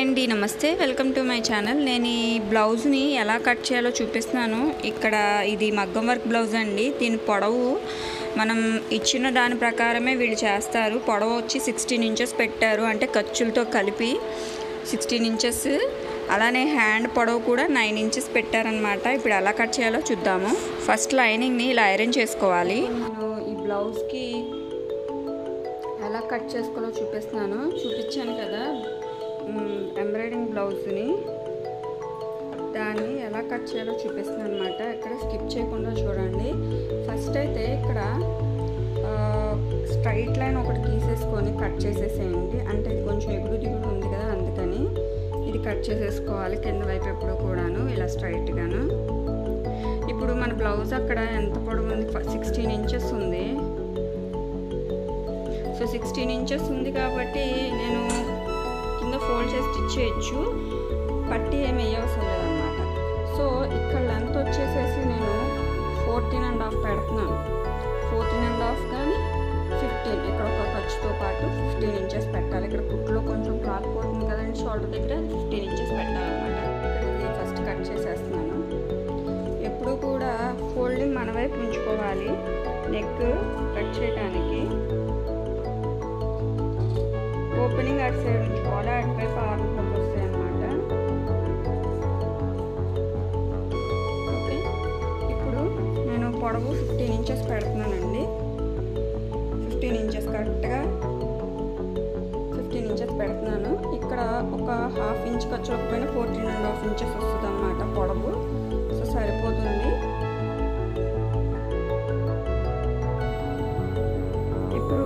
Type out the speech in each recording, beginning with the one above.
అండి నమస్తే welcome to my channel నేను ఈ బ్లౌజ్ని ఎలా కట్ చేయాలో చూపిస్తున్నాను ఇక్కడ ఇది మగ్గం వర్క్ బ్లౌజ్ అండి దీని పొడవు మనం ఇచ్చిన దాని ప్రకారమే వీళ్ళు చేస్తారు పొడవు వచ్చి సిక్స్టీన్ ఇంచెస్ పెట్టారు అంటే ఖర్చులతో కలిపి సిక్స్టీన్ ఇంచెస్ అలానే హ్యాండ్ పొడవు కూడా నైన్ ఇంచెస్ పెట్టారనమాట ఇప్పుడు ఎలా కట్ చేయాలో చూద్దాము ఫస్ట్ లైనింగ్ని ఇలా ఐరన్ చేసుకోవాలి నేను ఈ బ్లౌజ్కి ఎలా కట్ చేసుకోవాలో చూపిస్తున్నాను చూపించాను కదా ఎంబ్రాయిడింగ్ బ్లౌజ్ని దాన్ని ఎలా కట్ చేయాలో చూపిస్తున్నాను అనమాట ఇక్కడ స్కిప్ చేయకుండా చూడండి ఫస్ట్ అయితే ఇక్కడ స్ట్రైట్ లైన్ ఒకటి గీసేసుకొని కట్ చేసేసేయండి అంటే ఇది కొంచెం ఎగుడు దిగుడు ఉంది కదా అందుకని ఇది కట్ చేసేసుకోవాలి కింద వైపు ఎప్పుడు కూడాను ఇలా స్ట్రైట్గాను ఇప్పుడు మన బ్లౌజ్ అక్కడ ఎంత పొడవు ఉంది సిక్స్టీన్ ఇంచెస్ ఉంది సో సిక్స్టీన్ ఇంచెస్ ఉంది కాబట్టి నేను కింద ఫోల్డ్ చేసి స్టిచ్ చేయొచ్చు పట్టి ఏమి వేయవసరం లేదన్నమాట సో ఇక్కడ లెంత్ వచ్చేసేసి నేను ఫోర్టీన్ అండ్ హాఫ్ పెడుతున్నాను ఫోర్టీన్ అండ్ హాఫ్ కానీ ఫిఫ్టీన్ ఇక్కడ ఒక ఖర్చుతో పాటు ఫిఫ్టీన్ ఇంచెస్ పెట్టాలి ఇక్కడ కుట్లో కొంచెం క్లాత్ పోతుంది కదండి షోల్డర్ దగ్గర ఫిఫ్టీన్ ఇంచెస్ పెట్టాలన్నమాట ఇక్కడ ఇది ఫస్ట్ కట్ చేసేస్తున్నాను ఎప్పుడు కూడా ఫోల్డింగ్ మన వైపు ఉంచుకోవాలి నెక్ కట్ చేయడానికి ఓపెనింగ్ అటు సైడ్ ఉంచుకోవాలి అటువైపు ఆరు హోల్స్ వస్తాయి అన్నమాట ఓకే ఇప్పుడు నేను పొడవు ఫిఫ్టీన్ ఇంచెస్ పెడుతున్నానండి ఫిఫ్టీన్ ఇంచెస్ కరెక్ట్గా ఫిఫ్టీన్ ఇంచెస్ పెడుతున్నాను ఇక్కడ ఒక హాఫ్ ఇంచ్ ఖర్చు పైన ఫోర్టీన్ అండ్ హాఫ్ ఇంచెస్ వస్తుంది అన్నమాట పొడవు సో సరిపోతుంది ఇప్పుడు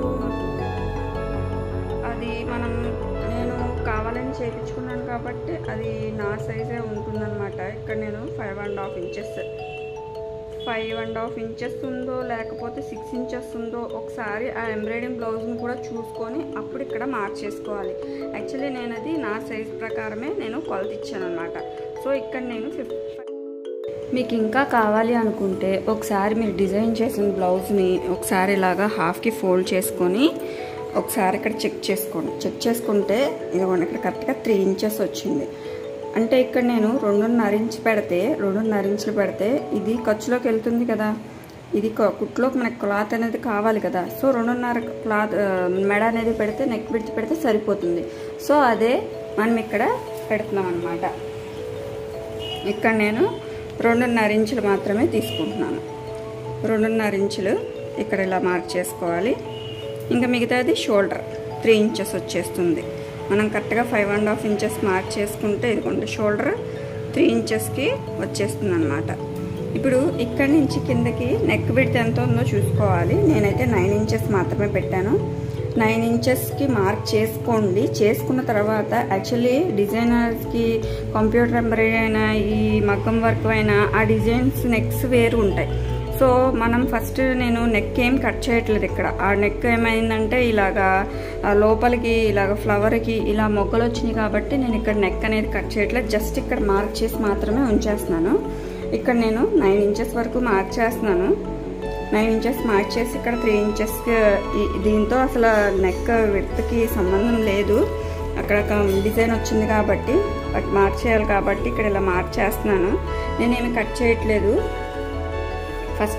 అది మనం నేను కావాలని చేయించుకున్నాను కాబట్టి అది నా సైజే ఉంటుందన్నమాట ఇక్కడ నేను five and half inches five and half inches ఉందో లేకపోతే సిక్స్ ఇంచెస్ ఉందో ఒకసారి ఆ ఎంబ్రాయిడింగ్ బ్లౌజ్ని కూడా చూసుకొని అప్పుడు ఇక్కడ మార్క్ చేసుకోవాలి యాక్చువల్లీ నేను అది నా సైజ్ ప్రకారమే నేను కొలత ఇచ్చాను అనమాట సో ఇక్కడ నేను ఫిఫ్టీ మీకు ఇంకా కావాలి అనుకుంటే ఒకసారి మీరు డిజైన్ చేసిన బ్లౌజ్ని ఒకసారి ఇలాగా హాఫ్కి ఫోల్డ్ చేసుకొని ఒకసారి ఇక్కడ చెక్ చేసుకోండి చెక్ చేసుకుంటే ఇదిగోండి ఇక్కడ కరెక్ట్గా త్రీ ఇంచెస్ వచ్చింది అంటే ఇక్కడ నేను రెండున్నర ఇంచ్ పెడితే రెండున్నర ఇంచులు పెడితే ఇది ఖర్చులోకి వెళ్తుంది కదా ఇది కుట్లోకి మనకి క్లాత్ అనేది కావాలి కదా సో రెండున్నర క్లాత్ మెడ అనేది పెడితే నెక్ విడిచి పెడితే సరిపోతుంది సో అదే మనం ఇక్కడ పెడుతున్నాం అనమాట ఇక్కడ నేను రెండున్నర ఇంచులు మాత్రమే తీసుకుంటున్నాను రెండున్నర ఇంచులు ఇక్కడ ఇలా మార్క్ చేసుకోవాలి ఇంకా మిగతాది షోల్డర్ త్రీ ఇంచెస్ వచ్చేస్తుంది మనం కరెక్ట్గా five and half inches mark చేసుకుంటే ఇదిగోండి షోల్డర్ త్రీ ఇంచెస్కి వచ్చేస్తుంది అనమాట ఇప్పుడు ఇక్కడి నుంచి కిందకి నెక్ విడ్త్ ఎంత ఉందో చూసుకోవాలి నేనైతే నైన్ ఇంచెస్ మాత్రమే పెట్టాను నైన్ ఇంచెస్కి మార్క్ చేసుకోండి చేసుకున్న తర్వాత యాక్చువల్లీ డిజైనర్స్కి కంప్యూటర్ ఎంబ్రాయిడరీ అయినా ఈ మగ్గం వర్క్ అయినా ఆ డిజైన్స్ నెక్స్ వేరు ఉంటాయి సో మనం ఫస్ట్ నేను నెక్ ఏం కట్ చేయట్లేదు ఇక్కడ ఆ నెక్ ఏమైందంటే ఇలాగా లోపలికి ఇలాగ ఫ్లవర్కి ఇలా మొగ్గలు వచ్చినాయి కాబట్టి నేను ఇక్కడ నెక్ అనేది కట్ చేయట్లేదు జస్ట్ ఇక్కడ మార్క్ చేసి మాత్రమే ఉంచేస్తున్నాను ఇక్కడ నేను నైన్ ఇంచెస్ వరకు మార్క్ చేస్తున్నాను నైన్ ఇంచెస్ మార్క్ చేసి ఇక్కడ త్రీ ఇంచెస్ దీంతో అసలు నెక్ విడ్త్కి సంబంధం లేదు అక్కడ డిజైన్ వచ్చింది కాబట్టి బట్ మార్క్ చేయాలి కాబట్టి ఇక్కడ ఇలా మార్క్ చేస్తున్నాను నేనేమి కట్ చేయట్లేదు ఫస్ట్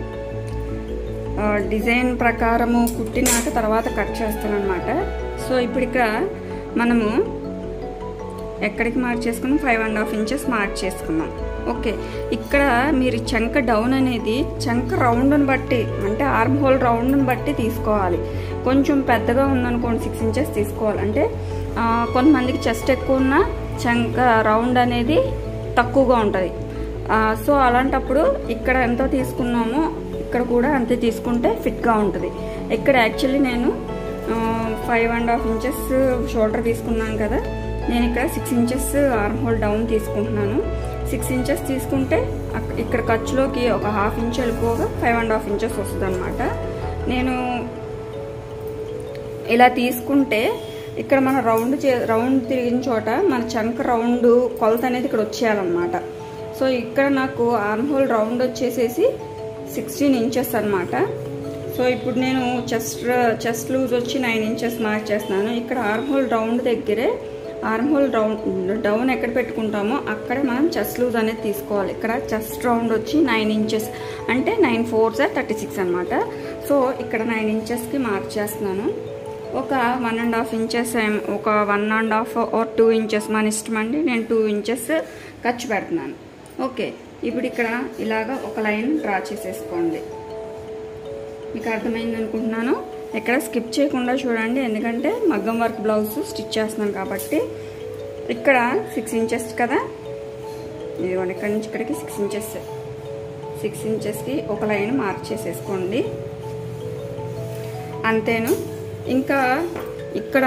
డిజైన్ ప్రకారము కుట్టినాక తర్వాత కట్ చేస్తాను అనమాట సో ఇప్పుడు ఇక్కడ మనము ఎక్కడికి మార్క్ చేసుకున్నాం five and half inches mark చేసుకున్నాం ఓకే ఇక్కడ మీరు చంక డౌన్ అనేది చంక రౌండ్ని బట్టి అంటే ఆర్మ్ హోల్ రౌండ్ని బట్టి తీసుకోవాలి కొంచెం పెద్దగా ఉందనుకోండి సిక్స్ ఇంచెస్ తీసుకోవాలి అంటే కొంతమందికి చెస్ట్ ఎక్కువ ఉన్న చంక రౌండ్ అనేది తక్కువగా ఉంటుంది సో అలాంటప్పుడు ఇక్కడ ఎంత తీసుకున్నామో ఇక్కడ కూడా అంతే తీసుకుంటే ఫిట్గా ఉంటుంది ఇక్కడ యాక్చువల్లీ నేను five and half inches shoulder తీసుకున్నాను కదా నేను ఇక్కడ six inches arm hole down తీసుకుంటున్నాను సిక్స్ ఇంచెస్ తీసుకుంటే ఇక్కడ ఖర్చులోకి ఒక హాఫ్ ఇంచ్ వెళ్ళిపోగా ఫైవ్ అండ్ హాఫ్ ఇంచెస్ వస్తుంది అనమాట నేను ఇలా తీసుకుంటే ఇక్కడ మన రౌండ్ చే రౌండ్ తిరిగిన చోట మన చంక రౌండ్ కొలత అనేది ఇక్కడ వచ్చేయాలన్నమాట సో ఇక్కడ నాకు ఆర్మ్ హోల్ రౌండ్ వచ్చేసేసి సిక్స్టీన్ ఇంచెస్ అనమాట సో ఇప్పుడు నేను చెస్ట్ చెస్ట్ లూజ్ వచ్చి నైన్ ఇంచెస్ మార్క్ చేస్తున్నాను ఇక్కడ ఆర్మ్ హోల్ రౌండ్ దగ్గరే ఆర్మ్ హోల్ రౌండ్ డౌన్ ఎక్కడ పెట్టుకుంటామో అక్కడే మనం చెస్ట్ లూజ్ అనేది తీసుకోవాలి ఇక్కడ చెస్ట్ రౌండ్ వచ్చి నైన్ ఇంచెస్ అంటే నైన్ ఫోర్స్ థర్టీ సిక్స్ అనమాట సో ఇక్కడ నైన్ ఇంచెస్కి మార్క్ చేస్తున్నాను ఒక వన్ అండ్ హాఫ్ ఇంచెస్ ఒక one and half or two inches మన ఇష్టం అండి నేను టూ ఇంచెస్ ఖర్చు పెడుతున్నాను ఓకే ఇప్పుడు ఇక్కడ ఇలాగ ఒక లైన్ డ్రా చేసేసుకోండి మీకు అర్థమైంది అనుకుంటున్నాను ఎక్కడ స్కిప్ చేయకుండా చూడండి ఎందుకంటే మగ్గం వర్క్ బ్లౌజ్ స్టిచ్ చేస్తున్నాను కాబట్టి ఇక్కడ సిక్స్ ఇంచెస్ కదా ఇదిగోండి ఇక్కడ నుంచి ఇక్కడికి సిక్స్ ఇంచెస్ సిక్స్ ఇంచెస్కి ఒక లైన్ మార్క్ చేసేసుకోండి అంతేను ఇంకా ఇక్కడ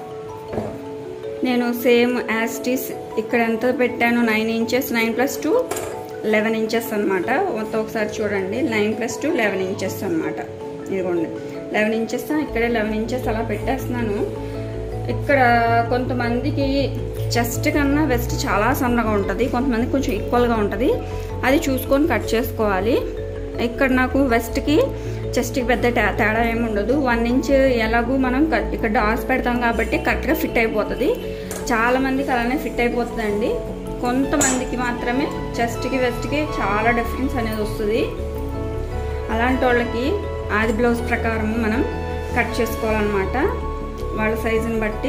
నేను సేమ్ యాస్టీస్ ఇక్కడ ఎంత పెట్టాను nine inches nine plus two eleven inches అనమాట మొత్తం ఒకసారి చూడండి nine plus two eleven inches అనమాట ఇదిగోండి లెవెన్ ఇంచెస్ ఇక్కడే లెవెన్ ఇంచెస్ అలా పెట్టేస్తున్నాను ఇక్కడ కొంతమందికి చెస్ట్ కన్నా వెస్ట్ చాలా సన్నగా ఉంటుంది కొంతమందికి కొంచెం ఈక్వల్గా ఉంటుంది అది చూసుకొని కట్ చేసుకోవాలి ఇక్కడ నాకు వెస్ట్కి చెస్ట్కి పెద్ద తేడా ఏమి ఉండదు వన్ ఇంచ్ ఎలాగూ మనం ఇక్కడ డాట్స్ పెడతాం కాబట్టి కరెక్ట్గా ఫిట్ అయిపోతుంది చాలా మందికి అలానే ఫిట్ అయిపోతుందండి కొంతమందికి మాత్రమే చెస్ట్కి వెస్ట్కి చాలా డిఫరెన్స్ అనేది వస్తుంది అలాంటి వాళ్ళకి ఆది బ్లౌజ్ ప్రకారం మనం కట్ చేసుకోవాలన్నమాట వాళ్ళ సైజుని బట్టి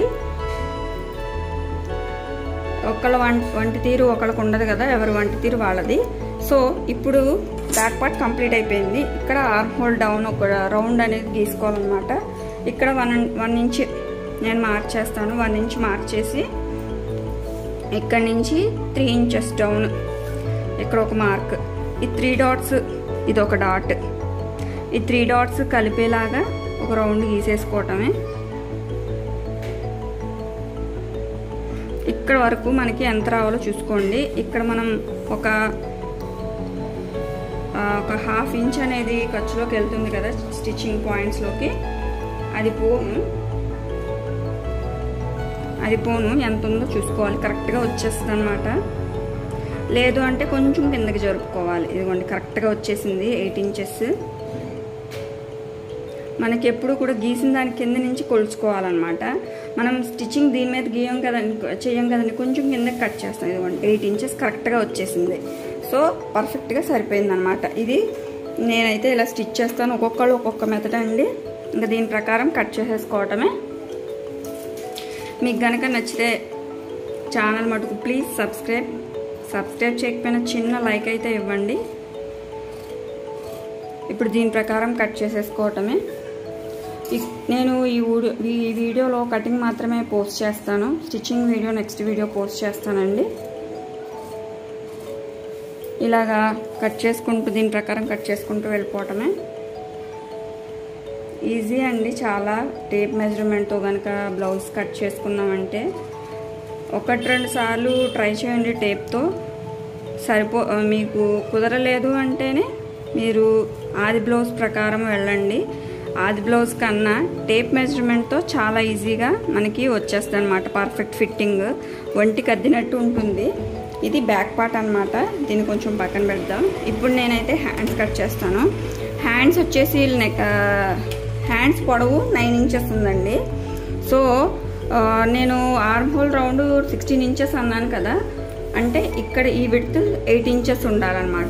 ఒకళ్ళ వంట వంటి తీరు ఒకళ్ళకు ఉండదు కదా ఎవరి వంటి తీరు వాళ్ళది సో ఇప్పుడు బ్యాక్ పార్ట్ కంప్లీట్ అయిపోయింది ఇక్కడ ఆర్మ్ హోల్ డౌన్ ఒక రౌండ్ అనేది గీసుకోవాలన్నమాట ఇక్కడ వన్ వన్ ఇంచ్ నేను మార్క్ చేస్తాను వన్ ఇంచ్ మార్క్ చేసి ఇక్కడ నుంచి త్రీ ఇంచెస్ డౌన్ ఇక్కడ ఒక మార్క్ ఈ త్రీ డాట్స్ ఇది ఒక డాట్ ఈ త్రీ డాట్స్ కలిపేలాగా ఒక రౌండ్ గీసేసుకోవటమే ఇక్కడ వరకు మనకి ఎంత రావాలో చూసుకోండి ఇక్కడ మనం ఒక ఒక హాఫ్ ఇంచ్ అనేది ఖర్చులోకి వెళ్తుంది కదా స్టిచ్చింగ్ పాయింట్స్లోకి అది పోను అది పోను ఎంత ఉందో చూసుకోవాలి కరెక్ట్గా వచ్చేస్తుంది అనమాట లేదు అంటే కొంచెం కిందకి జరుపుకోవాలి ఇదిగోండి కరెక్ట్గా వచ్చేసింది ఎయిట్ ఇంచెస్ మనకి ఎప్పుడు కూడా గీసిన దాని కింద నుంచి కొలుచుకోవాలన్నమాట మనం స్టిచ్చింగ్ దీని మీద గీయం కదండి చేయం కదండి కొంచెం కిందకి కట్ చేస్తాం ఇదిగోండి ఎయిట్ ఇంచెస్ కరెక్ట్గా వచ్చేసింది సో పర్ఫెక్ట్గా సరిపోయింది అనమాట ఇది నేనైతే ఇలా స్టిచ్ చేస్తాను ఒక్కొక్కళ్ళు ఒక్కొక్క మెథడ్ అండి ఇంకా దీని ప్రకారం కట్ చేసేసుకోవటమే మీకు కనుక నచ్చితే ఛానల్ మటుకు ప్లీజ్ సబ్స్క్రైబ్ సబ్స్క్రైబ్ చేయకపోయినా చిన్న లైక్ అయితే ఇవ్వండి ఇప్పుడు దీని ప్రకారం కట్ చేసేసుకోవటమే నేను ఈ వీడియో ఈ వీడియోలో కటింగ్ మాత్రమే పోస్ట్ చేస్తాను stitching video next video post చేస్తానండి ఇలాగా కట్ చేసుకుంటూ దీని ప్రకారం కట్ చేసుకుంటూ వెళ్ళిపోవటమే ఈజీ అండి చాలా టేప్ మెజర్మెంట్తో కనుక బ్లౌజ్ కట్ చేసుకున్నామంటే ఒకటి రెండు సార్లు ట్రై చేయండి టేప్తో సరిపో మీకు కుదరలేదు అంటేనే మీరు ఆది బ్లౌజ్ ప్రకారం వెళ్ళండి ఆది బ్లౌజ్ కన్నా టేప్ మెజర్మెంట్తో చాలా ఈజీగా మనకి వచ్చేస్తుంది అనమాట పర్ఫెక్ట్ ఫిట్టింగ్ ఒంటికి అద్దినట్టు ఉంటుంది ఇది బ్యాక్ పార్ట్ అనమాట దీన్ని కొంచెం పక్కన పెడదాం ఇప్పుడు నేనైతే హ్యాండ్స్ కట్ చేస్తాను హ్యాండ్స్ వచ్చేసి నెక్ హ్యాండ్స్ పొడవు నైన్ ఇంచెస్ ఉందండి సో నేను arm hole round sixteen inches అన్నాను కదా అంటే ఇక్కడ ఈ విడ్త్ ఎయిట్ ఇంచెస్ ఉండాలన్నమాట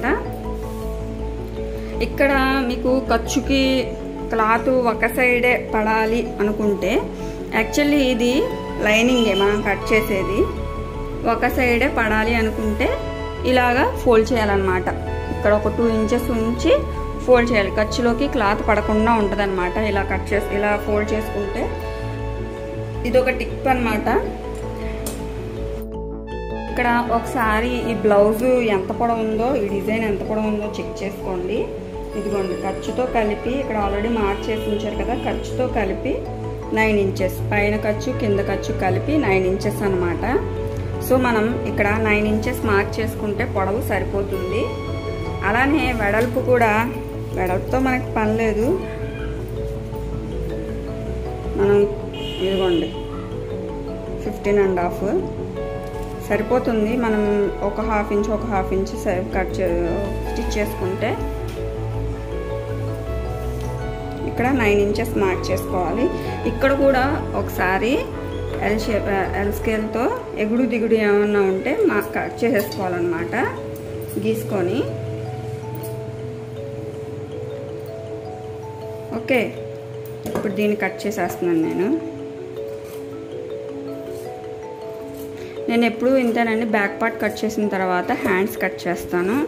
ఇక్కడ మీకు ఖర్చుకి క్లాత్ ఒక సైడే పడాలి అనుకుంటే యాక్చువల్లీ ఇది లైనింగే మనం కట్ చేసేది ఒక సైడే పడాలి అనుకుంటే ఇలాగా ఫోల్డ్ చేయాలన్నమాట ఇక్కడ ఒక టూ ఇంచెస్ ఉంచి ఫోల్డ్ చేయాలి ఖర్చులోకి క్లాత్ పడకుండా ఉంటుంది ఇలా కట్ చేసి ఇలా ఫోల్డ్ చేసుకుంటే ఇది ఒక టిప్ అనమాట ఇక్కడ ఒకసారి ఈ బ్లౌజ్ ఎంత పొడవు ఉందో ఈ డిజైన్ ఎంత పొడవు ఉందో చెక్ చేసుకోండి ఇదిగోండి ఖర్చుతో కలిపి ఇక్కడ ఆల్రెడీ మార్క్ చేసి ఉంచారు కదా ఖర్చుతో కలిపి నైన్ ఇంచెస్ పైన ఖర్చు కింద ఖర్చు కలిపి నైన్ ఇంచెస్ అనమాట సో మనం ఇక్కడ నైన్ ఇంచెస్ మార్క్ చేసుకుంటే పొడవు సరిపోతుంది అలానే వెడల్పు కూడా వెడల్పుతో మనకి పని లేదు మనం ఇదిగోండి ఫిఫ్టీన్ అండ్ హాఫ్ సరిపోతుంది మనం ఒక హాఫ్ ఇంచ్ ఒక హాఫ్ ఇంచ్ కట్ స్టిచ్ చేసుకుంటే ఇక్కడ నైన్ ఇంచెస్ మార్క్ చేసుకోవాలి ఇక్కడ కూడా ఒకసారి ఎల్ షేప్ ఎల్ స్కేల్తో ఎగుడు దిగుడు ఏమన్నా ఉంటే మా కట్ చేసేసుకోవాలన్నమాట గీసుకొని ఓకే ఇప్పుడు దీన్ని కట్ చేసేస్తున్నాను నేను నేను ఎప్పుడు ఇంతేనండి బ్యాక్ పార్ట్ కట్ చేసిన తర్వాత హ్యాండ్స్ కట్ చేస్తాను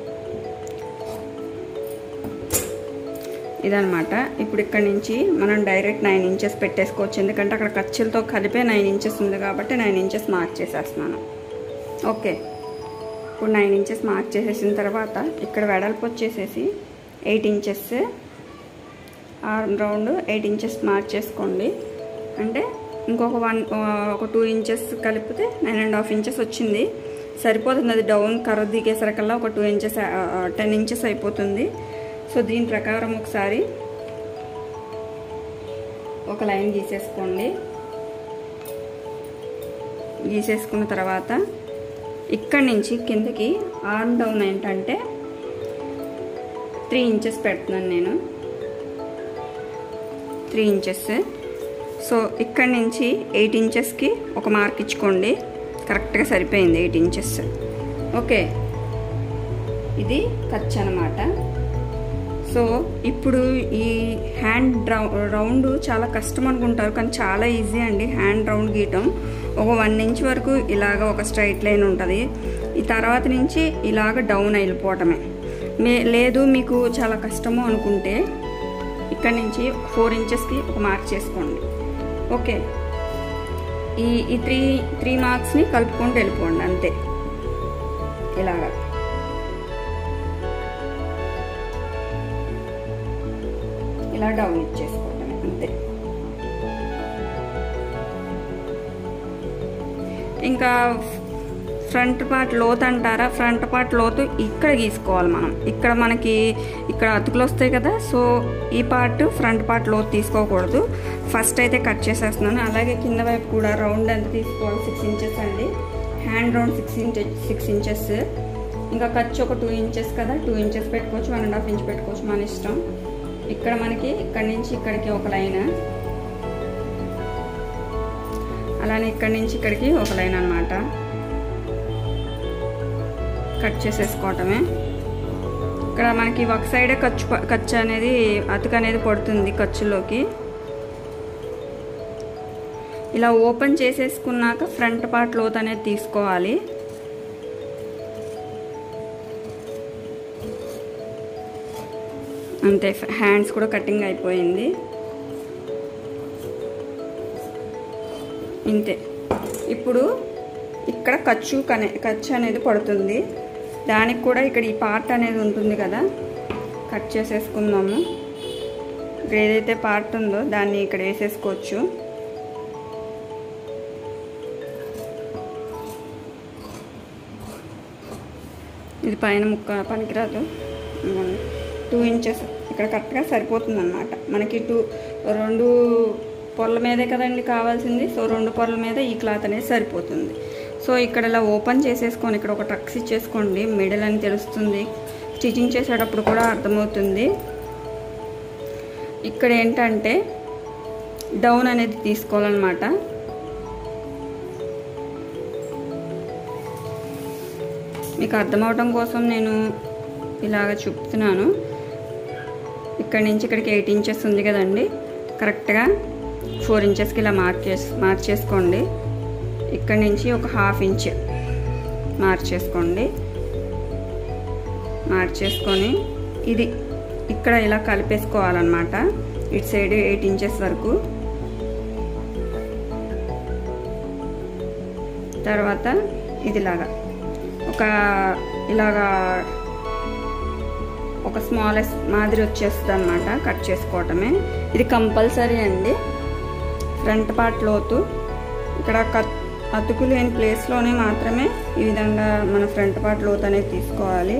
ఇదనమాట ఇప్పుడు ఇక్కడ నుంచి మనం డైరెక్ట్ నైన్ ఇంచెస్ పెట్టేసుకోవచ్చు ఎందుకంటే అక్కడ ఖర్చులతో కలిపే నైన్ ఇంచెస్ ఉంది కాబట్టి నైన్ ఇంచెస్ మార్క్ చేసేస్తున్నాను ఓకే ఇప్పుడు నైన్ ఇంచెస్ మార్క్ చేసేసిన తర్వాత ఇక్కడ వెడల్పు వచ్చేసేసి eight inches arm round eight inches mark చేసుకోండి అంటే ఇంకొక వన్ ఒక టూ ఇంచెస్ కలిపితే నైన్ అండ్ హాఫ్ ఇంచెస్ వచ్చింది సరిపోతుంది అది డౌన్ కర్ర దిగేసరికల్లా ఒక టూ ఇంచెస్ టెన్ ఇంచెస్ అయిపోతుంది సో దీని ప్రకారం ఒకసారి ఒక లైన్ గీసేసుకోండి గీసేసుకున్న తర్వాత ఇక్కడి నుంచి కిందకి ఆర్మ్ డౌన్ ఏంటంటే త్రీ ఇంచెస్ పెడుతున్నాను నేను త్రీ ఇంచెస్ సో ఇక్కడి నుంచి ఎయిట్ ఇంచెస్కి ఒక మార్క్ ఇచ్చుకోండి కరెక్ట్గా సరిపోయింది ఎయిట్ ఇంచెస్ ఓకే ఇది ఖర్చు అనమాట సో ఇప్పుడు ఈ హ్యాండ్ రౌండ్ చాలా కష్టం అనుకుంటారు కానీ చాలా ఈజీ అండి హ్యాండ్ రౌండ్ గీయటం ఒక వన్ ఇంచ్ వరకు ఇలాగ ఒక స్ట్రైట్ లైన్ ఉంటుంది ఈ తర్వాత నుంచి ఇలాగ డౌన్ వెళ్ళిపోవటమే మే లేదు మీకు చాలా కష్టము అనుకుంటే ఇక్కడ నుంచి ఫోర్ ఇంచెస్కి ఒక మార్క్ చేసుకోండి ఓకే ఈ ఈ త్రీ త్రీ మార్క్స్ని కలుపుకుంటూ వెళ్ళిపోండి అంతే ఇలాగా ఇలా డౌన్ ఇచ్చేసుకోవటం అంతే ఇంకా ఫ్రంట్ పార్ట్ లోతు అంటారా ఫ్రంట్ పార్ట్ లోతు ఇక్కడ గీసుకోవాలి మనం ఇక్కడ మనకి ఇక్కడ అతుకులు వస్తాయి కదా సో ఈ పార్ట్ ఫ్రంట్ పార్ట్ లోతు తీసుకోకూడదు ఫస్ట్ అయితే కట్ చేసేస్తున్నాను అలాగే కింద వైపు కూడా రౌండ్ ఎంత తీసుకోవాలి సిక్స్ ఇంచెస్ అండి hand round six inches six inches ఇంకా ఖర్చు ఒక టూ ఇంచెస్ కదా టూ ఇంచెస్ పెట్టుకోవచ్చు వన్ అండ్ హాఫ్ ఇంచ్ పెట్టుకోవచ్చు మన ఇష్టం ఇక్కడ మనకి ఇక్కడి నుంచి ఇక్కడికి ఒక లైన్ అలానే ఇక్కడి నుంచి ఇక్కడికి ఒక లైన్ అనమాట కట్ చేసేసుకోవటమే ఇక్కడ మనకి ఒక సైడే ఖర్చు ఖర్చు అనేది అతుకు అనేది పడుతుంది ఖర్చులోకి ఇలా ఓపెన్ చేసేసుకున్నాక ఫ్రంట్ పార్ట్ లోత్ అనేది తీసుకోవాలి అంతే హ్యాండ్స్ కూడా కటింగ్ అయిపోయింది ఇంతే ఇప్పుడు ఇక్కడ ఖర్చు కనే ఖర్చు అనేది పడుతుంది దానికి కూడా ఇక్కడ ఈ పార్ట్ అనేది ఉంటుంది కదా కట్ చేసేసుకుందాము ఇక్కడ ఏదైతే పార్ట్ ఉందో దాన్ని ఇక్కడ వేసేసుకోవచ్చు ఇది పైన ముక్క పనికిరాదు టూ ఇంచెస్ ఇక్కడ కరెక్ట్గా సరిపోతుంది అనమాట మనకి టూ రెండు పొరల మీదే కదండి కావాల్సింది సో రెండు పొరల మీద ఈ క్లాత్ అనేది సరిపోతుంది సో ఇక్కడ ఇలా ఓపెన్ చేసేసుకొని ఇక్కడ ఒక టక్స్ ఇచ్చేసుకోండి మిడిల్ అని తెలుస్తుంది స్టిచ్చింగ్ చేసేటప్పుడు కూడా అర్థమవుతుంది ఇక్కడ ఏంటంటే డౌన్ అనేది తీసుకోవాలన్నమాట మీకు అర్థమవటం కోసం నేను ఇలాగ చూపుతున్నాను ఇక్కడ నుంచి ఇక్కడికి ఎయిట్ ఇంచెస్ ఉంది కదండి కరెక్ట్గా ఫోర్ ఇంచెస్కి ఇలా మార్క్ చేసి మార్క్ చేసుకోండి ఇక్కడ నుంచి ఒక హాఫ్ ఇంచ్ మార్క్ చేసుకోండి మార్క్ చేసుకొని ఇది ఇక్కడ ఇలా కలిపేసుకోవాలన్నమాట ఇటు సైడ్ ఎయిట్ ఇంచెస్ వరకు తర్వాత ఇదిలాగా ఒక ఇలాగా ఒక స్మాలెస్ట్ మాదిరి వచ్చేస్తుంది అనమాట కట్ చేసుకోవటమే ఇది కంపల్సరీ అండి ఫ్రంట్ పార్ట్ లోతు ఇక్కడ కట్ అతుకు లేని ప్లేస్లోనే మాత్రమే ఈ విధంగా మన ఫ్రంట్ పార్ట్ లోతు అనేది తీసుకోవాలి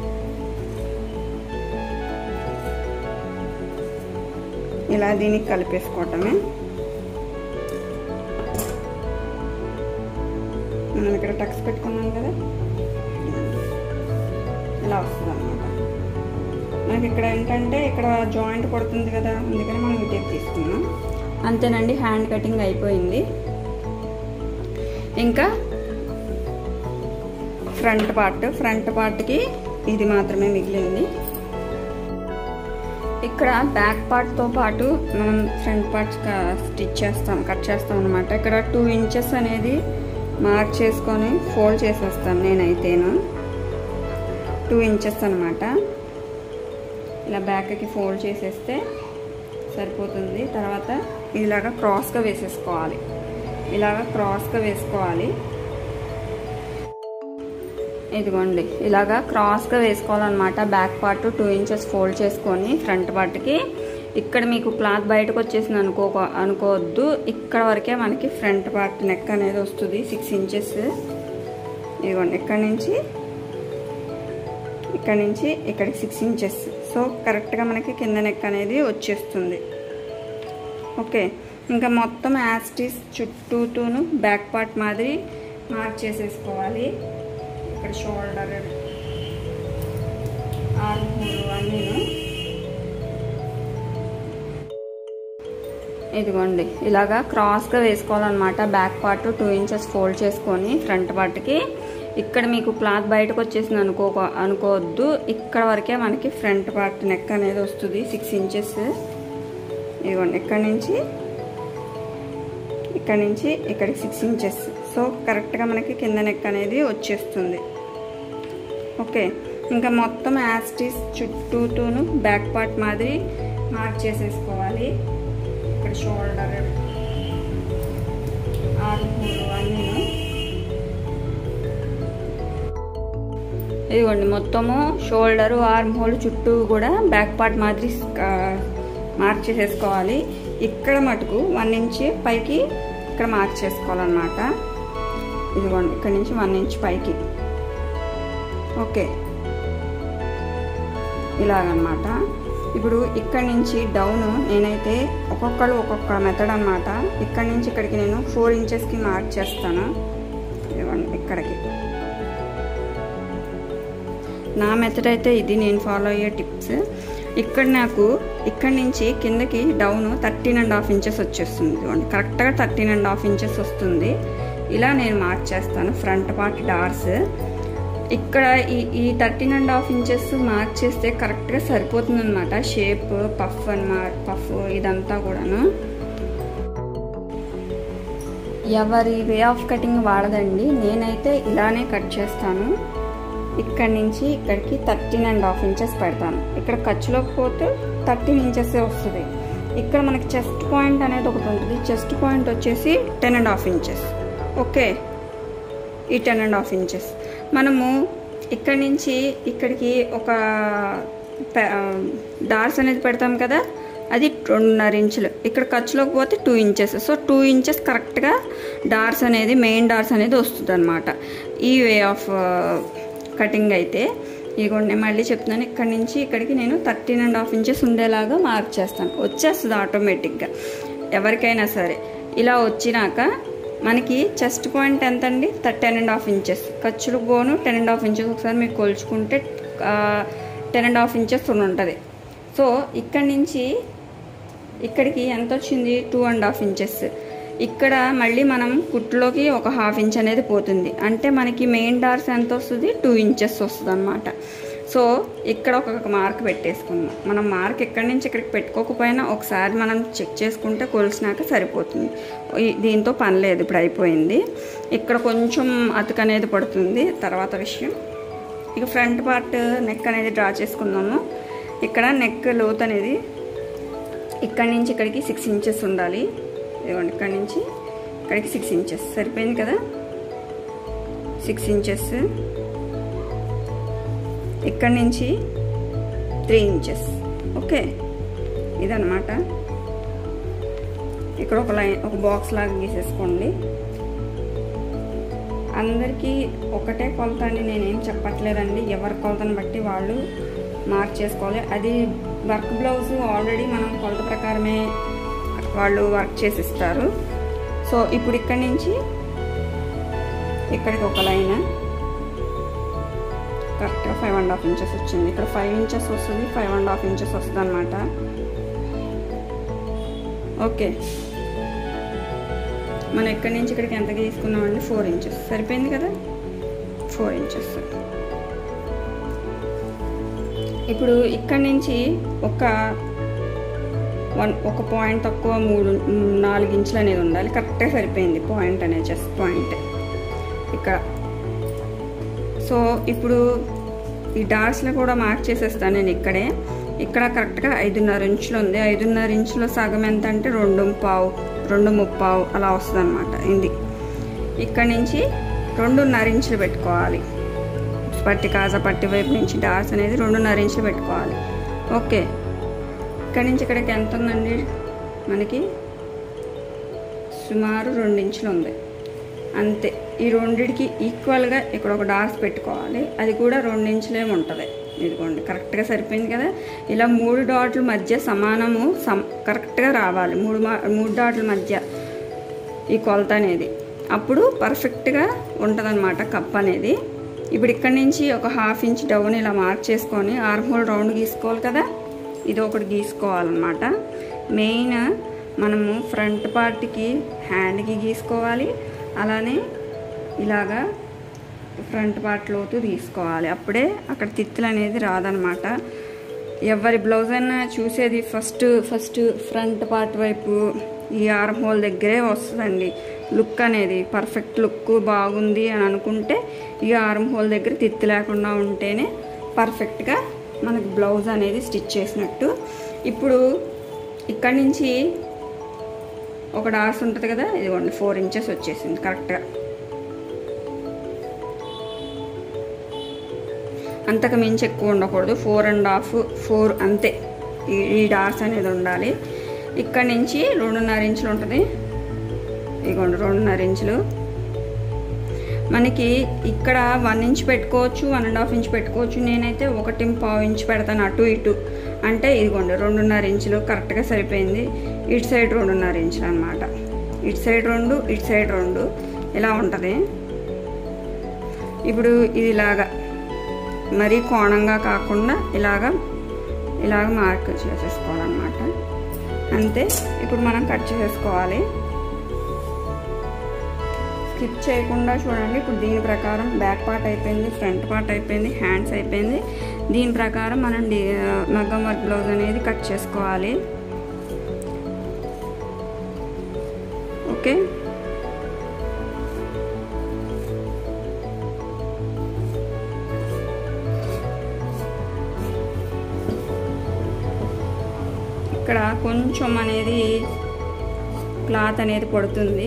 ఇలా దీనికి కలిపేసుకోవటమే మనం ఇక్కడ టక్స్ పెట్టుకున్నాం కదా ఇలా వస్తుంది అనమాట మనకి ఇక్కడ ఏంటంటే ఇక్కడ జాయింట్ పడుతుంది కదా అందుకని మనం ఇటేపు తీసుకున్నాం అంతేనండి హ్యాండ్ కటింగ్ అయిపోయింది ఇంకా ఫ్రంట్ పార్ట్ ఫ్రంట్ పార్ట్కి ఇది మాత్రమే మిగిలింది ఇక్కడ బ్యాక్ పార్ట్తో పాటు మనం ఫ్రంట్ పార్ట్ స్టిచ్ చేస్తాం కట్ చేస్తాం అనమాట ఇక్కడ టూ ఇంచెస్ అనేది మార్క్ చేసుకొని ఫోల్డ్ చేసేస్తాను నేనైతేను టూ ఇంచెస్ అనమాట ఇలా బ్యాక్కి ఫోల్డ్ చేసేస్తే సరిపోతుంది తర్వాత ఇలాగా క్రాస్గా వేసేసుకోవాలి ఇలాగ క్రాస్గా వేసుకోవాలి ఇదిగోండి ఇలాగా క్రాస్గా వేసుకోవాలన్నమాట back part two inches fold చేసుకొని ఫ్రంట్ పార్ట్కి ఇక్కడ మీకు క్లాత్ బయటకు వచ్చేసింది అనుకో అనుకోవద్దు ఇక్కడ వరకే మనకి ఫ్రంట్ పార్ట్ నెక్ అనేది వస్తుంది సిక్స్ ఇంచెస్ ఇదిగోండి ఇక్కడ నుంచి ఇక్కడ నుంచి ఇక్కడికి సిక్స్ ఇంచెస్ సో కరెక్ట్గా మనకి కింద నెక్ అనేది వచ్చేస్తుంది ఓకే ఇంకా మొత్తం యాస్టీస్ చుట్టూతూను బ్యాక్ పార్ట్ మాదిరి మార్క్ చేసేసుకోవాలి ఇక్కడ షోల్డర్ ఆర్మ్ హోల్ అన్నీను ఇదిగోండి ఇలాగా క్రాస్గా వేసుకోవాలన్నమాట back part two inches fold చేసుకొని ఫ్రంట్ పార్ట్కి ఇక్కడ మీకు క్లాత్ బయటకు వచ్చేసింది అనుకో అనుకోవద్దు ఇక్కడ వరకే మనకి ఫ్రంట్ పార్ట్ నెక్ అనేది వస్తుంది సిక్స్ ఇంచెస్ ఇదిగోండి ఇక్కడ నుంచి ఇక్కడ నుంచి ఇక్కడికి సిక్స్ ఇంచెస్ సో కరెక్ట్గా మనకి కింద నెక్ అనేది వచ్చేస్తుంది ఓకే ఇంకా మొత్తం యాస్టీస్ చుట్టూతూను బ్యాక్ పార్ట్ మాదిరి మార్క్ చేసేసుకోవాలి ఇక్కడ షోల్డర్ ఆర్మ్ హోల్ అన్నీను ఇదిగోండి మొత్తము షోల్డరు ఆర్మ్ హోల్ చుట్టూ కూడా బ్యాక్ పార్ట్ మాదిరి మార్క్ చేసేసుకోవాలి ఇక్కడ మటుకు వన్ ఇంచ్ పైకి ఇక్కడ మార్క్ చేసుకోవాలన్నమాట ఇదిగోండి ఇక్కడ నుంచి వన్ ఇంచ్ పైకి ఓకే ఇలాగనమాట ఇప్పుడు ఇక్కడ నుంచి డౌన్ నేనైతే ఒక్కొక్కరు ఒక్కొక్క మెథడ్ అనమాట ఇక్కడ నుంచి ఇక్కడికి నేను ఫోర్ ఇంచెస్కి మార్క్ చేస్తాను ఇదిగోండి ఇక్కడికి నా మెథడ్ అయితే ఇది నేను ఫాలో అయ్యే టిప్స్ ఇక్కడ నాకు ఇక్కడ నుంచి కిందకి down thirteen and half inches వచ్చేస్తుంది ఇదిగోండి కరెక్ట్గా థర్టీన్ అండ్ హాఫ్ ఇంచెస్ వస్తుంది ఇలా నేను మార్క్ చేస్తాను ఫ్రంట్ పార్ట్ డార్స్ ఇక్కడ ఈ ఈ thirteen and half inches mark చేస్తే కరెక్ట్గా సరిపోతుంది అనమాట షేప్ పఫ్ అన్నమాట పఫ్ ఇదంతా కూడాను ఎవరి వే ఆఫ్ కటింగ్ వాడదండి నేనైతే ఇలానే కట్ చేస్తాను ఇక్కడ నుంచి ఇక్కడికి థర్టీన్ అండ్ హాఫ్ ఇంచెస్ పెడతాను ఇక్కడ ఖర్చులోకి పోతే థర్టీన్ ఇంచెస్ వస్తుంది ఇక్కడ మనకి చెస్ట్ పాయింట్ అనేది ఒకటి ఉంటుంది చెస్ట్ పాయింట్ వచ్చేసి ten and half inches okay ఈ టెన్ అండ్ హాఫ్ ఇంచెస్ మనము ఇక్కడ నుంచి ఇక్కడికి ఒక డార్స్ అనేది పెడతాం కదా అది రెండున్నర ఇంచులు ఇక్కడ ఖర్చులోకి పోతే two inches so two inches కరెక్ట్గా డార్స్ అనేది మెయిన్ డార్స్ అనేది వస్తుంది అనమాట ఈ వే ఆఫ్ కటింగ్ అయితే ఇగోండి మళ్ళీ చెప్తున్నాను ఇక్కడ నుంచి ఇక్కడికి నేను థర్టీన్ అండ్ హాఫ్ ఇంచెస్ ఉండేలాగా మార్క్ చేస్తాను వచ్చేస్తుంది ఆటోమేటిక్గా ఎవరికైనా సరే ఇలా వచ్చినాక మనకి చెస్ట్ పాయింట్ ఎంత అండి టెన్ అండ్ హాఫ్ ఇంచెస్ ఖర్చులు పోను టెన్ అండ్ హాఫ్ ఇంచెస్ ఒకసారి మీరు కొలుచుకుంటే టెన్ అండ్ హాఫ్ ఇంచెస్ ఉంటుంది సో ఇక్కడి నుంచి ఇక్కడికి ఎంత వచ్చింది టూ అండ్ హాఫ్ ఇంచెస్ ఇక్కడ మళ్ళీ మనం కుట్టులోకి ఒక హాఫ్ ఇంచ్ అనేది పోతుంది అంటే మనకి మెయిన్ డార్స్ ఎంత వస్తుంది టూ ఇంచెస్ వస్తుంది అనమాట సో ఇక్కడ ఒక మార్క్ పెట్టేసుకుందాం మనం మార్క్ ఎక్కడి నుంచి ఇక్కడికి పెట్టుకోకపోయినా ఒకసారి మనం చెక్ చేసుకుంటే కొలిసినాక సరిపోతుంది దీంతో పని లేదు ఇప్పుడు అయిపోయింది ఇక్కడ కొంచెం అతుకు అనేది పడుతుంది తర్వాత విషయం ఇక ఫ్రంట్ పార్ట్ నెక్ అనేది డ్రా చేసుకుందాము ఇక్కడ నెక్ లోత్ అనేది ఇక్కడ నుంచి ఇక్కడికి సిక్స్ ఇంచెస్ ఉండాలి ఇదిగోండి ఇక్కడ నుంచి ఇక్కడికి సిక్స్ ఇంచెస్ సరిపోయింది కదా సిక్స్ ఇంచెస్ ఇక్కడ నుంచి త్రీ ఇంచెస్ ఓకే ఇదనమాట ఇక్కడ ఒక లైన్ ఒక బాక్స్ లాగా గీసేసుకోండి అందరికీ ఒకటే కొలత అని నేనేం చెప్పట్లేదండి ఎవరి కొలతను బట్టి వాళ్ళు మార్క్ చేసుకోవాలి అది వర్క్ బ్లౌజ్ ఆల్రెడీ మనం కొలత ప్రకారమే వాళ్ళు వర్క్ చేసిస్తారు సో ఇప్పుడు ఇక్కడి నుంచి ఇక్కడికి ఒక లైన్ కరెక్ట్గా ఫైవ్ అండ్ హాఫ్ ఇంచెస్ వచ్చింది ఇక్కడ ఫైవ్ ఇంచెస్ వస్తుంది ఫైవ్ అండ్ హాఫ్ ఇంచెస్ వస్తుంది అనమాట ఓకే మనం ఎక్కడి నుంచి ఇక్కడికి ఎంత తీసుకున్నామండి ఫోర్ ఇంచెస్ సరిపోయింది కదా ఫోర్ ఇంచెస్ ఇప్పుడు ఇక్కడి నుంచి ఒక వన్ ఒక పాయింట్ తక్కువ మూడు నాలుగు ఇంచులు అనేది ఉండాలి కరెక్ట్గా సరిపోయింది పాయింట్ అనేది చెస్ట్ పాయింట్ ఇక్కడ సో ఇప్పుడు ఈ డాట్స్లో కూడా మార్క్ చేసేస్తాను నేను ఇక్కడే ఇక్కడ కరెక్ట్గా ఐదున్నర ఇంచులు ఉంది ఐదున్నర ఇంచులో సగం ఎంత అంటే రెండు పావు రెండు ముప్పావు అలా వస్తుంది అనమాట ఇది ఇక్కడ నుంచి రెండున్నర ఇంచులు పెట్టుకోవాలి పట్టి కాజా పట్టి వైపు నుంచి డాట్స్ అనేది రెండున్నర ఇంచులు పెట్టుకోవాలి ఓకే ఇక్కడ నుంచి ఇక్కడికి ఎంత ఉందండి మనకి సుమారు రెండు ఇంచులు ఉంది అంతే ఈ రెండిటికి ఈక్వల్గా ఇక్కడ ఒక డాట్స్ పెట్టుకోవాలి అది కూడా రెండు ఇంచులేమి ఉంటుంది ఇదిగోండి కరెక్ట్గా సరిపోయింది కదా ఇలా మూడు డాట్ల మధ్య సమానము సమ్ కరెక్ట్గా రావాలి మూడు మా మూడు డాట్ల మధ్య ఈ కొలత అనేది అప్పుడు పర్ఫెక్ట్గా ఉంటుందన్నమాట కప్ అనేది ఇప్పుడు ఇక్కడ నుంచి ఒక హాఫ్ ఇంచ్ డౌన్ ఇలా మార్క్ చేసుకొని ఆర్మ్ హోల్ రౌండ్ గీసుకోవాలి కదా ఇది ఒకటి గీసుకోవాలన్నమాట మెయిన్ మనము ఫ్రంట్ పార్ట్కి హ్యాండ్కి గీసుకోవాలి అలానే ఇలాగా ఫ్రంట్ పార్ట్ లోతు తీసుకోవాలి అప్పుడే అక్కడ తిత్తులు అనేది రాదనమాట ఎవరి బ్లౌజ్ అయినా చూసేది ఫస్ట్ ఫస్ట్ ఫ్రంట్ పార్ట్ వైపు ఈ ఆర్మ్ హోల్ దగ్గరే వస్తుందండి లుక్ అనేది పర్ఫెక్ట్ లుక్ బాగుంది అని అనుకుంటే ఈ ఆర్మ్ హోల్ దగ్గర తిత్తి లేకుండా ఉంటేనే పర్ఫెక్ట్గా మనకు బ్లౌజ్ అనేది స్టిచ్ చేసినట్టు ఇప్పుడు ఇక్కడి నుంచి ఒక డార్స్ ఉంటుంది కదా ఇదిగోండి ఫోర్ ఇంచెస్ వచ్చేసింది కరెక్ట్గా అంతకు మించి ఎక్కువ ఉండకూడదు ఫోర్ అండ్ హాఫ్ ఫోర్ అంతే ఈ ఈ డార్స్ అనేది ఉండాలి ఇక్కడ నుంచి రెండున్నర ఇంచులు ఉంటుంది ఇదిగోండి రెండున్నర ఇంచులు మనకి ఇక్కడ వన్ ఇంచ్ పెట్టుకోవచ్చు వన్ అండ్ హాఫ్ ఇంచ్ పెట్టుకోవచ్చు నేనైతే ఒకటి పావు ఇంచ్ పెడతాను అటు ఇటు అంటే ఇదిగోండి రెండున్నర ఇంచులు కరెక్ట్గా సరిపోయింది ఇటు సైడ్ రెండున్నర ఇంచులు అనమాట ఇటు సైడ్ రెండు ఇటు సైడ్ రెండు ఇలా ఉంటుంది ఇప్పుడు ఇది ఇలాగా మరీ కోణంగా కాకుండా ఇలాగా ఇలాగ మార్క్ చేసేసుకోవాలన్నమాట అంతే ఇప్పుడు మనం కట్ చేసేసుకోవాలి స్కిప్ చేయకుండా చూడండి ఇప్పుడు దీని ప్రకారం బ్యాక్ పార్ట్ అయిపోయింది ఫ్రంట్ పార్ట్ అయిపోయింది హ్యాండ్స్ అయిపోయింది దీని ప్రకారం మనం మగ్గం వర్క్ బ్లౌజ్ అనేది కట్ చేసుకోవాలి ఓకే ఇక్కడ కొంచెం అనేది క్లాత్ అనేది పడుతుంది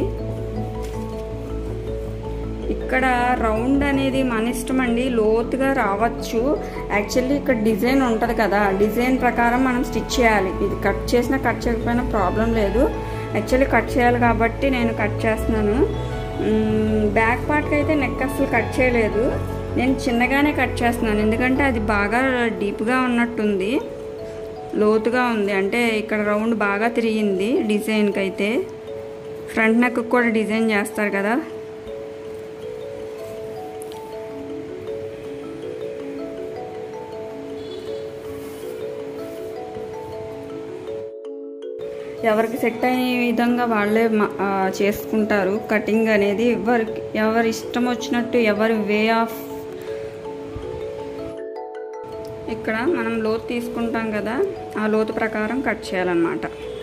ఇక్కడ రౌండ్ అనేది మన ఇష్టం అండి లోతుగా రావచ్చు యాక్చువల్లీ ఇక్కడ డిజైన్ ఉంటుంది కదా డిజైన్ ప్రకారం మనం స్టిచ్ చేయాలి ఇది కట్ చేసినా కట్ చేయకపోయినా ప్రాబ్లం లేదు యాక్చువల్లీ కట్ చేయాలి కాబట్టి నేను కట్ చేస్తున్నాను బ్యాక్ పార్ట్కి అయితే నెక్ అసలు కట్ చేయలేదు నేను చిన్నగానే కట్ చేస్తున్నాను ఎందుకంటే అది బాగా డీప్గా ఉన్నట్టుంది లోతుగా ఉంది అంటే ఇక్కడ రౌండ్ బాగా తిరిగింది డిజైన్కి అయితే ఫ్రంట్ నెక్ కూడా డిజైన్ చేస్తారు కదా ఎవరికి సెట్ అయ్యే విధంగా వాళ్ళే చేసుకుంటారు కటింగ్ అనేది ఎవరికి ఎవరి ఇష్టం వచ్చినట్టు ఎవరి వే ఆఫ్ ఇక్కడ మనం లోతు తీసుకుంటాం కదా ఆ లోతు ప్రకారం కట్ చేయాలన్నమాట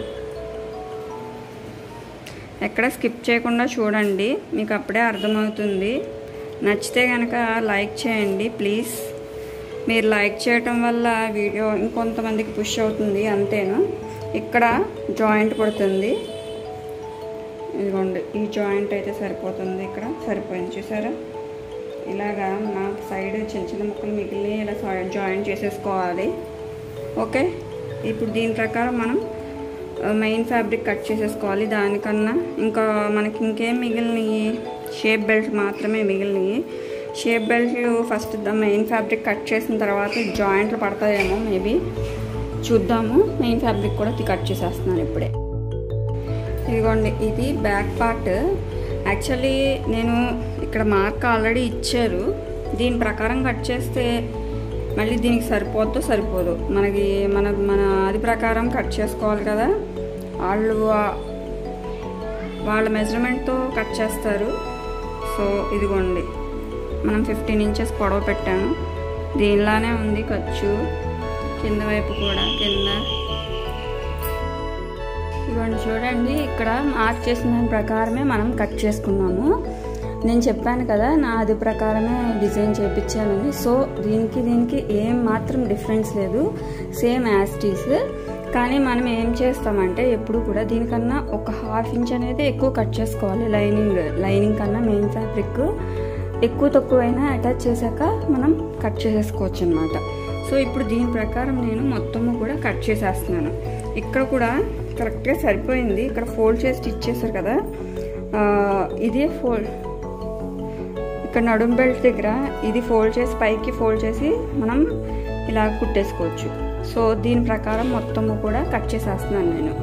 ఎక్కడ స్కిప్ చేయకుండా చూడండి మీకు అప్పుడే అర్థమవుతుంది నచ్చితే కనుక లైక్ చేయండి ప్లీజ్ మీరు లైక్ చేయటం వల్ల వీడియో ఇంకొంతమందికి పుష్ అవుతుంది అంతేను ఇక్కడ జాయింట్ పడుతుంది ఇదిగోండి ఈ జాయింట్ అయితే సరిపోతుంది ఇక్కడ సరిపోయింది చూసారా ఇలాగా మా సైడ్ చిన్న చిన్న ముక్కలు మిగిలిన ఇలా జాయింట్ చేసేసుకోవాలి ఓకే ఇప్పుడు దీని ప్రకారం మనం మెయిన్ ఫ్యాబ్రిక్ కట్ చేసేసుకోవాలి దానికన్నా ఇంకా మనకి ఇంకేం మిగిలినవి షేప్ బెల్ట్ మాత్రమే మిగిలినవి షేప్ బెల్ట్లు first the main fabric cut చేసిన తర్వాత జాయింట్లు పడతాయేమో మేబీ చూద్దాము మెయిన్ ఫ్యాబ్రిక్ కూడా కట్ చేసేస్తున్నాను ఇప్పుడే ఇదిగోండి ఇది బ్యాక్ పార్ట్ యాక్చువల్లీ నేను ఇక్కడ మార్క్ ఆల్రెడీ ఇచ్చారు దీని ప్రకారం కట్ చేస్తే మళ్ళీ దీనికి సరిపోద్దో సరిపోదు మనకి మన మన అది ప్రకారం కట్ చేసుకోవాలి కదా వాళ్ళు వాళ్ళ మెజర్మెంట్తో కట్ చేస్తారు సో ఇదిగోండి మనం ఫిఫ్టీన్ ఇంచెస్ పొడవు పెట్టాను దీనిలానే ఉంది ఖర్చు కింద వైపు కూడా కింద ఇవ్వండి చూడండి ఇక్కడ మార్క్ చేసిన దాని ప్రకారమే మనం కట్ చేసుకున్నాము నేను చెప్పాను కదా నా అది ప్రకారమే డిజైన్ చేయించానని సో దీనికి దీనికి ఏం మాత్రం డిఫరెన్స్ లేదు సేమ్ యాస్టీస్ కానీ మనం ఏం చేస్తామంటే ఎప్పుడు కూడా దీనికన్నా ఒక హాఫ్ ఇంచ్ అనేది ఎక్కువ కట్ చేసుకోవాలి లైనింగ్ లైనింగ్ కన్నా మెయిన్ ఫ్యాబ్రిక్ ఎక్కువ తక్కువైనా అటాచ్ చేశాక మనం కట్ చేసేసుకోవచ్చు అనమాట సో ఇప్పుడు దీని ప్రకారం నేను మొత్తము కూడా కట్ చేసేస్తున్నాను ఇక్కడ కూడా కరెక్ట్గా సరిపోయింది ఇక్కడ ఫోల్డ్ చేసి స్టిచ్ చేశారు కదా ఇదే ఫోల్డ్ ఇక్కడ నడుం బెల్ట్ దగ్గర ఇది ఫోల్డ్ చేసి పైకి ఫోల్డ్ చేసి మనం ఇలా కుట్టేసుకోవచ్చు సో దీని ప్రకారం మొత్తము కూడా కట్ చేసేస్తున్నాను నేను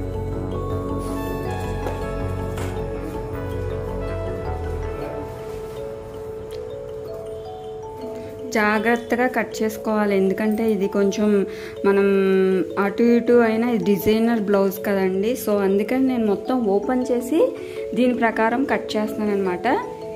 జాగ్రత్తగా కట్ చేసుకోవాలి ఎందుకంటే ఇది కొంచెం మనం అటు ఇటు అయినా డిజైనర్ బ్లౌజ్ కదండి సో అందుకని నేను మొత్తం ఓపెన్ చేసి దీని ప్రకారం కట్ చేస్తాను అనమాట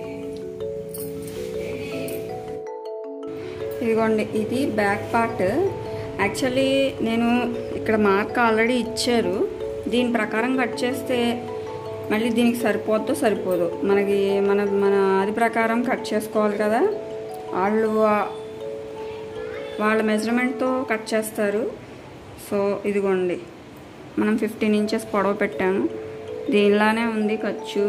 ఇదిగోండి ఇది బ్యాక్ పార్ట్ యాక్చువల్లీ నేను ఇక్కడ మార్క్ ఆల్రెడీ ఇచ్చారు దీని ప్రకారం కట్ చేస్తే మళ్ళీ దీనికి సరిపోద్దో సరిపోదు మనకి మన మన అది ప్రకారం కట్ చేసుకోవాలి కదా వాళ్ళు వాళ్ళ మెజర్మెంట్తో కట్ చేస్తారు సో ఇదిగోండి మనం ఫిఫ్టీన్ ఇంచెస్ పొడవు పెట్టాను దీనిలానే ఉంది ఖర్చు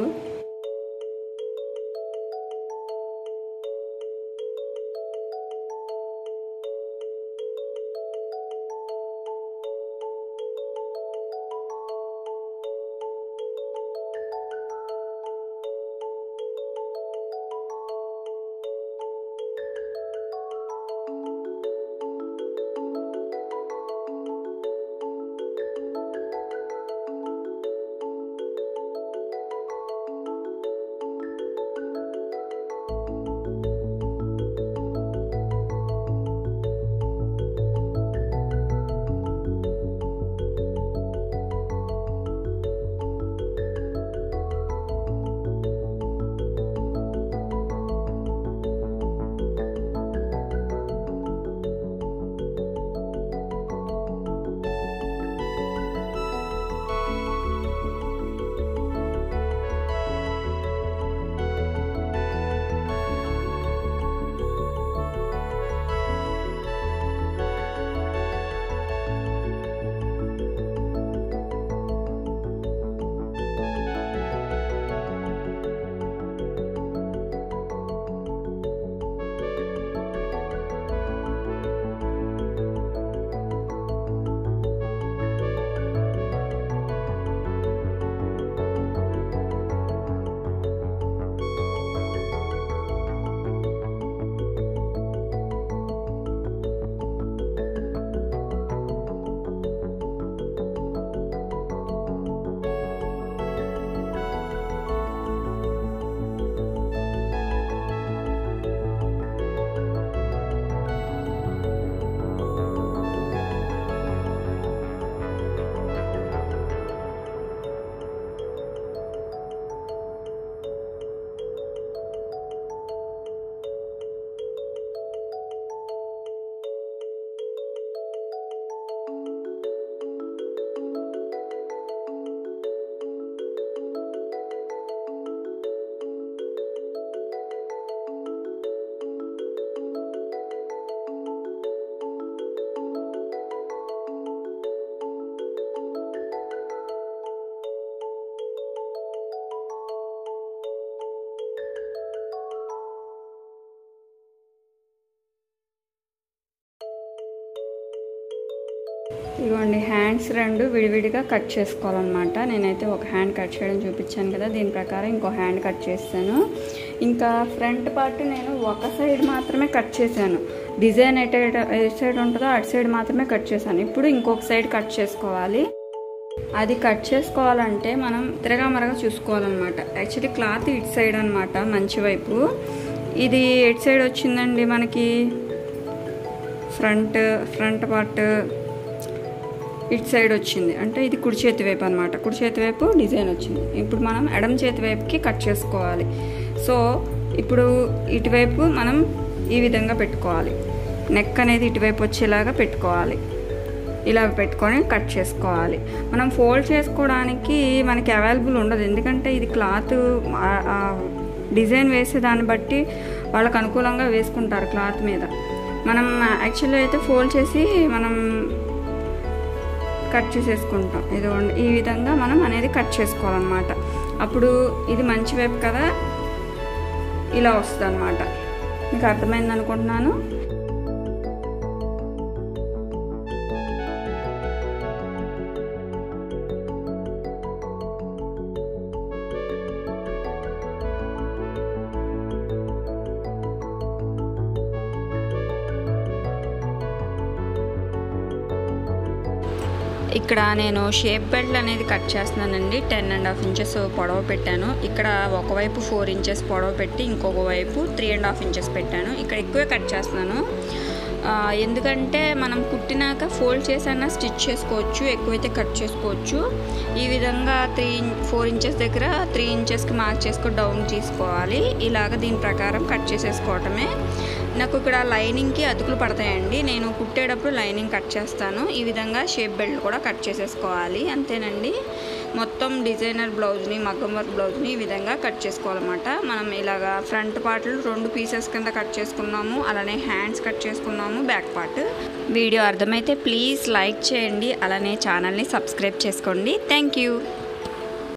ఇదిగోండి హ్యాండ్స్ రెండు విడివిడిగా కట్ చేసుకోవాలన్నమాట నేనైతే ఒక హ్యాండ్ కట్ చేయడం చూపించాను కదా దీని ప్రకారం ఇంకో హ్యాండ్ కట్ చేస్తాను ఇంకా ఫ్రంట్ పార్ట్ నేను ఒక సైడ్ మాత్రమే కట్ చేశాను డిజైన్ ఎటు ఎటు సైడ్ ఉంటుందో అటు సైడ్ మాత్రమే కట్ చేశాను ఇప్పుడు ఇంకొక సైడ్ కట్ చేసుకోవాలి అది కట్ చేసుకోవాలంటే మనం తిరగామరగా చూసుకోవాలన్నమాట యాక్చువల్లీ క్లాత్ ఇటు సైడ్ అనమాట మంచి వైపు ఇది ఎటు సైడ్ వచ్చిందండి మనకి ఫ్రంట్ ఫ్రంట్ పార్ట్ ఇటు సైడ్ వచ్చింది అంటే ఇది కుడి చేతి వైపు అనమాట కుడి చేతి వైపు డిజైన్ వచ్చింది ఇప్పుడు మనం ఎడమ చేతి వైపుకి కట్ చేసుకోవాలి సో ఇప్పుడు ఇటువైపు మనం ఈ విధంగా పెట్టుకోవాలి నెక్ అనేది ఇటువైపు వచ్చేలాగా పెట్టుకోవాలి ఇలా పెట్టుకొని కట్ చేసుకోవాలి మనం ఫోల్డ్ చేసుకోవడానికి మనకి అవైలబుల్ ఉండదు ఎందుకంటే ఇది క్లాత్ డిజైన్ వేసే దాన్ని బట్టి వాళ్ళకు అనుకూలంగా వేసుకుంటారు క్లాత్ మీద మనం యాక్చువల్లీ అయితే ఫోల్డ్ చేసి మనం కట్ చేసేసుకుంటాం ఇది ఈ విధంగా మనం అనేది కట్ చేసుకోవాలన్నమాట అప్పుడు ఇది మంచి వైపు కదా ఇలా వస్తుంది అనమాట మీకు అర్థమైంది అనుకుంటున్నాను ఇక్కడ నేను షేప్ బెల్ట్ అనేది కట్ చేస్తున్నానండి టెన్ అండ్ హాఫ్ ఇంచెస్ పొడవ పెట్టాను ఇక్కడ ఒకవైపు ఫోర్ ఇంచెస్ పొడవ పెట్టి ఇంకొక వైపు త్రీ అండ్ హాఫ్ ఇంచెస్ పెట్టాను ఇక్కడ ఎక్కువే కట్ చేస్తున్నాను ఎందుకంటే మనం కుట్టినాక ఫోల్డ్ చేసైనా స్టిచ్ చేసుకోవచ్చు ఎక్కువైతే కట్ చేసుకోవచ్చు ఈ విధంగా త్రీ ఫోర్ ఇంచెస్ దగ్గర త్రీ ఇంచెస్కి మార్క్ చేసుకొని డౌన్ తీసుకోవాలి ఇలాగ దీని ప్రకారం కట్ చేసేసుకోవటమే నాకు ఇక్కడ లైనింగ్కి అతుకులు పడతాయండి నేను కుట్టేటప్పుడు లైనింగ్ కట్ చేస్తాను ఈ విధంగా షేప్ బెల్ట్ కూడా కట్ చేసేసుకోవాలి అంతేనండి మొత్తం డిజైనర్ బ్లౌజ్ని మగ్గం వర్క్ బ్లౌజ్ని ఈ విధంగా కట్ చేసుకోవాలన్నమాట మనం ఇలాగా ఫ్రంట్ పార్ట్లు రెండు పీసెస్ కింద కట్ చేసుకున్నాము అలానే హ్యాండ్స్ కట్ చేసుకున్నాము బ్యాక్ పార్ట్ వీడియో అర్థమైతే ప్లీజ్ లైక్ చేయండి అలానే ఛానల్ని సబ్స్క్రైబ్ చేసుకోండి థ్యాంక్ యూ